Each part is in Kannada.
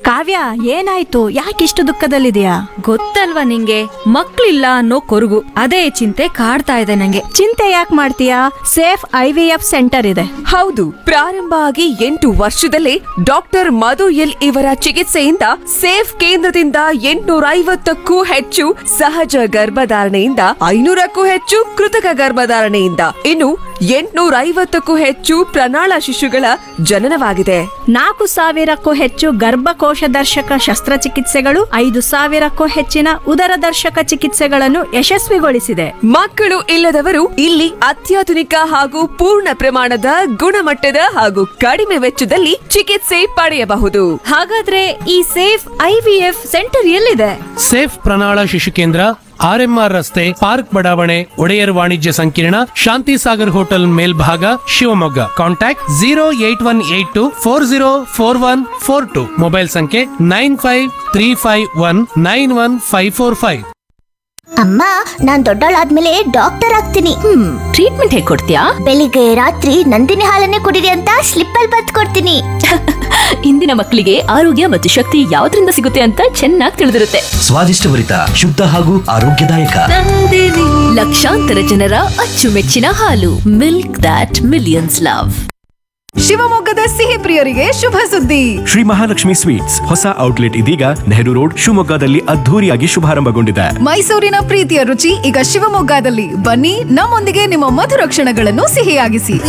ಕಾವ್ಯ ಏನಾಯ್ತು ಯಾಕಿಷ್ಟು ದುಃಖದಲ್ಲಿದೆಯಾ ಗೊತ್ತಲ್ವಾ ನಿಂಗೆ ಮಕ್ಳಿಲ್ಲ ಅನ್ನೋ ಕೊರಗು ಅದೇ ಚಿಂತೆ ಕಾಡ್ತಾ ಇದೆ ನಂಗೆ ಚಿಂತೆ ಯಾಕೆ ಮಾಡ್ತೀಯಾ safe I V F center ಇದೆ ಹೌದು ಪ್ರಾರಂಭ ಆಗಿ ಎಂಟು ವರ್ಷದಲ್ಲೇ ಡಾಕ್ಟರ್ ಮಧು ಎಲ್ ಇವರ ಚಿಕಿತ್ಸೆಯಿಂದ ಸೇಫ್ ಕೇಂದ್ರದಿಂದ ಎಂಟುನೂರ ಐವತ್ತಕ್ಕೂ ಹೆಚ್ಚು ಸಹಜ ಗರ್ಭಧಾರಣೆಯಿಂದ ಐನೂರಕ್ಕೂ ಹೆಚ್ಚು ಕೃತಕ ಗರ್ಭಧಾರಣೆಯಿಂದ ಇನ್ನು ಎಂಟುನೂರ ಐವತ್ತಕ್ಕೂ ಹೆಚ್ಚು ಪ್ರಣಾಳ ಶಿಶುಗಳ ಜನನವಾಗಿದೆ ನಾಲ್ಕು ಸಾವಿರಕ್ಕೂ ಹೆಚ್ಚು ಗರ್ಭಕೋಶ ದರ್ಶಕ ಶಸ್ತ್ರಚಿಕಿತ್ಸೆಗಳು ಐದು ಸಾವಿರಕ್ಕೂ ಹೆಚ್ಚಿನ ಉದರ ದರ್ಶಕ ಚಿಕಿತ್ಸೆಗಳನ್ನು ಯಶಸ್ವಿಗೊಳಿಸಿದೆ ಮಕ್ಕಳು ಇಲ್ಲದವರು ಇಲ್ಲಿ ಅತ್ಯಾಧುನಿಕ ಹಾಗೂ ಪೂರ್ಣ ಪ್ರಮಾಣದ ಗುಣಮಟ್ಟದ ಹಾಗೂ ಕಡಿಮೆ ವೆಚ್ಚದಲ್ಲಿ ಚಿಕಿತ್ಸೆ ಪಡೆಯಬಹುದು ಹಾಗಾದ್ರೆ ಈ safe I V F center ಎಲ್ಲಿದೆ ಸೇಫ್ ಪ್ರಣಾಳ ಶಿಶು ಕೇಂದ್ರ ಆರ್ಎಂಆರ್ ರಸ್ತೆ ಪಾರ್ಕ್ ಬಡಾವಣೆ ಒಡೆಯರ್ ವಾಣಿಜ್ಯ ಸಂಕೀರ್ಣ ಶಾಂತಿ ಸಾಗರ್ ಹೋಟೆಲ್ ಮೇಲ್ಭಾಗ Shivamogga contact zero eight one eight two four zero four one four two mobile ಸಂಖ್ಯೆ nine five three five one nine one five four five ಅಮ್ಮ ನಾನ್ ದೊಡ್ಡವಳಾದ್ಮೇಲೆ ಡಾಕ್ಟರ್ ಆಗ್ತೀನಿ ಹ್ಮ್ ಟ್ರೀಟ್ಮೆಂಟ್ ಹೇಗ್ ಕೊಡ್ತೀಯಾ ಬೆಳಿಗ್ಗೆ ರಾತ್ರಿ ನಂದಿನಿ ಹಾಲನ್ನೇ ಕುಡಿರಿ ಅಂತ ಸ್ಲಿಪ್ ಅಲ್ಲಿ ಬತ್ ಕೊಡ್ತೀನಿ ಇಂದಿನ ಮಕ್ಕಳಿಗೆ ಆರೋಗ್ಯ ಮತ್ತು ಶಕ್ತಿ ಯಾವ್ದ್ರಿಂದ ಸಿಗುತ್ತೆ ಅಂತ ಚೆನ್ನಾಗಿ ತಿಳಿದಿರುತ್ತೆ ಸ್ವಾದಿಷ್ಟಭರಿತ ಶುದ್ಧ ಹಾಗೂ ಆರೋಗ್ಯದಾಯಕ ಲಕ್ಷಾಂತರ ಜನರ ಅಚ್ಚುಮೆಚ್ಚಿನ ಹಾಲು ಮಿಲ್ಕ್ ದಾಟ್ ಮಿಲಿಯನ್ಸ್ ಲವ್ ಶಿವಮೊಗ್ಗದ ಸಿಹಿ ಪ್ರಿಯರಿಗೆ ಶುಭ ಸುದ್ದಿ ಶ್ರೀ ಮಹಾಲಕ್ಷ್ಮಿ ಸ್ವೀಟ್ಸ್ ಹೊಸ ಔಟ್ಲೆಟ್ ಇದೀಗ ನೆಹರು ರೋಡ್ ಶಿವಮೊಗ್ಗದಲ್ಲಿ ಅದ್ಧೂರಿಯಾಗಿ ಶುಭಾರಂಭಗೊಂಡಿದೆ ಮೈಸೂರಿನ ಪ್ರೀತಿಯ ರುಚಿ ಈಗ ಶಿವಮೊಗ್ಗದಲ್ಲಿ ಬನ್ನಿ ನಮ್ಮೊಂದಿಗೆ ನಿಮ್ಮ ಮಧುರ ಕ್ಷಣಗಳನ್ನು ಸಿಹಿಯಾಗಿಸಿ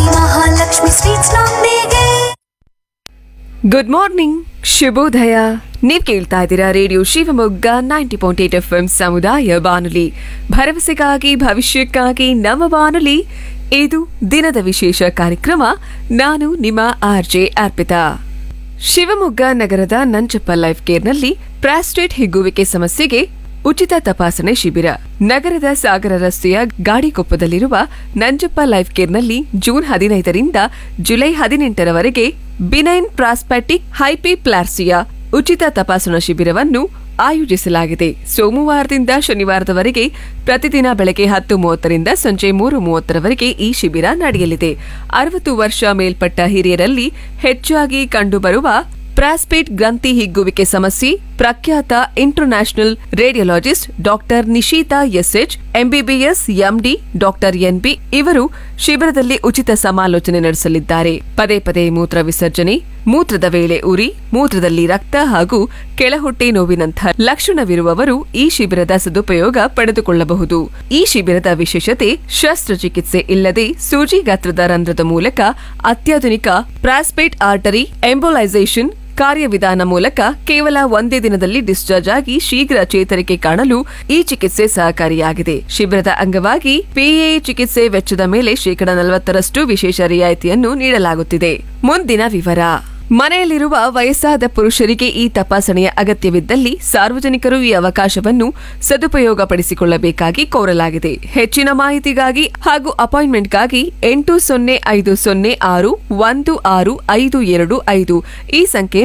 ಗುಡ್ ಮಾರ್ನಿಂಗ್ ಶುಭೋದಯ ನೀವ್ ಕೇಳ್ತಾ ಇದ್ದೀರಾ radio Shivamogga ninety point eight F M ಸಮುದಾಯ ಬಾನುಲಿ ಭರವಸೆಗಾಗಿ ಭವಿಷ್ಯಕ್ಕಾಗಿ ನಮ್ಮ ಬಾನುಲಿ ಇದು ದಿನದ ವಿಶೇಷ ಕಾರ್ಯಕ್ರಮ ನಾನು ನಿಮ್ಮ ಆರ್ ಜೆ ಅರ್ಪಿತಾ ಶಿವಮೊಗ್ಗ ನಗರದ ನಂಜಪ್ಪ ಲೈಫ್ ಕೇರ್ನಲ್ಲಿ ಪ್ರಾಸ್ಟೇಟ್ ಹಿಗ್ಗುವಿಕೆ ಸಮಸ್ಯೆಗೆ ಉಚಿತ ತಪಾಸಣೆ ಶಿಬಿರ ನಗರದ ಸಾಗರ ರಸ್ತೆಯ ಗಾಡಿಕೊಪ್ಪದಲ್ಲಿರುವ ನಂಜಪ್ಪ ಲೈಫ್ ಕೇರ್ನಲ್ಲಿ ಜೂನ್ ಹದಿನೈದರಿಂದ ಜುಲೈ ಹದಿನೆಂಟರವರೆಗೆ ಬಿನೈನ್ ಪ್ರಾಸ್ಪ್ಯಾಟಿಕ್ ಹೈಪಿಪ್ಲಾರ್ಸಿಯಾ ಉಚಿತ ತಪಾಸಣಾ ಶಿಬಿರವನ್ನು ಆಯೋಜಿಸಲಾಗಿದೆ ಸೋಮವಾರದಿಂದ ಶನಿವಾರದವರೆಗೆ ಪ್ರತಿದಿನ ಬೆಳಗ್ಗೆ ಹತ್ತು ಮೂವತ್ತರಿಂದ ಸಂಜೆ ಮೂರು ಮೂವತ್ತರವರೆಗೆ ಈ ಶಿಬಿರ ನಡೆಯಲಿದೆ ಅರವತ್ತು ವರ್ಷ ಮೇಲ್ಪಟ್ಟ ಹಿರಿಯರಲ್ಲಿ ಹೆಚ್ಚಾಗಿ ಕಂಡುಬರುವ ಪ್ರಾಸ್ಪೇಟ್ ಗ್ರಂಥಿ ಹಿಗ್ಗುವಿಕೆ ಸಮಸ್ಯೆ ಪ್ರಖ್ಯಾತ international radiologist doctor Nishita SH MBBS MD doctor NB ಇವರು ಶಿಬಿರದಲ್ಲಿ ಉಚಿತ ಸಮಾಲೋಚನೆ ನಡೆಸಲಿದ್ದಾರೆ ಪದೇ ಪದೇ ಮೂತ್ರ ವಿಸರ್ಜನೆ ಮೂತ್ರದ ವೇಳೆ ಉರಿ ಮೂತ್ರದಲ್ಲಿ ರಕ್ತ ಹಾಗೂ ಕೆಳಹೊಟ್ಟೆ ನೋವಿನಂಥ ಲಕ್ಷಣವಿರುವವರು ಈ ಶಿಬಿರದ ಸದುಪಯೋಗ ಪಡೆದುಕೊಳ್ಳಬಹುದು ಈ ಶಿಬಿರದ ವಿಶೇಷತೆ ಶಸ್ತ್ರಚಿಕಿತ್ಸೆ ಇಲ್ಲದೆ ಸೂಜಿ ಗಾತ್ರದ ರಂಧ್ರದ ಮೂಲಕ ಅತ್ಯಾಧುನಿಕ ಪ್ರಾಸ್ಪೇಟ್ ಆರ್ಟರಿ ಎಂಬೋಲೈಸೇಷನ್ ಕಾರ್ಯವಿಧಾನ ಮೂಲಕ ಕೇವಲ ಒಂದೇ ದಿನದಲ್ಲಿ ಡಿಸ್ಚಾರ್ಜ್ ಆಗಿ ಶೀಘ್ರ ಚೇತರಿಕೆ ಕಾಣಲು ಈ ಚಿಕಿತ್ಸೆ ಸಹಕಾರಿಯಾಗಿದೆ ಶಿಬಿರದ ಅಂಗವಾಗಿ ಪಿಎ ಚಿಕಿತ್ಸೆ ವೆಚ್ಚದ ಮೇಲೆ ಶೇಕಡ ನಲವತ್ತರಷ್ಟು ವಿಶೇಷ ರಿಯಾಯಿತಿಯನ್ನು ನೀಡಲಾಗುತ್ತಿದೆ ಮುಂದಿನ ವಿವರ ಮನೆಯಲ್ಲಿರುವ ವಯಸ್ಸಾದ ಪುರುಷರಿಗೆ ಈ ತಪಾಸಣೆಯ ಅಗತ್ಯವಿದ್ದಲ್ಲಿ ಸಾರ್ವಜನಿಕರು ಈ ಅವಕಾಶವನ್ನು ಸದುಪಯೋಗಪಡಿಸಿಕೊಳ್ಳಬೇಕಾಗಿ ಕೋರಲಾಗಿದೆ ಹೆಚ್ಚಿನ ಮಾಹಿತಿಗಾಗಿ ಹಾಗೂ ಅಪಾಯಿಂಟ್ಮೆಂಟ್ಗಾಗಿ ಎಂಟು ಸೊನ್ನೆ ಐದು ಸೊನ್ನೆ ಆರು ಒಂದು ಆರು ಐದು ಎರಡು ಐದು ಈ ಸಂಖ್ಯೆ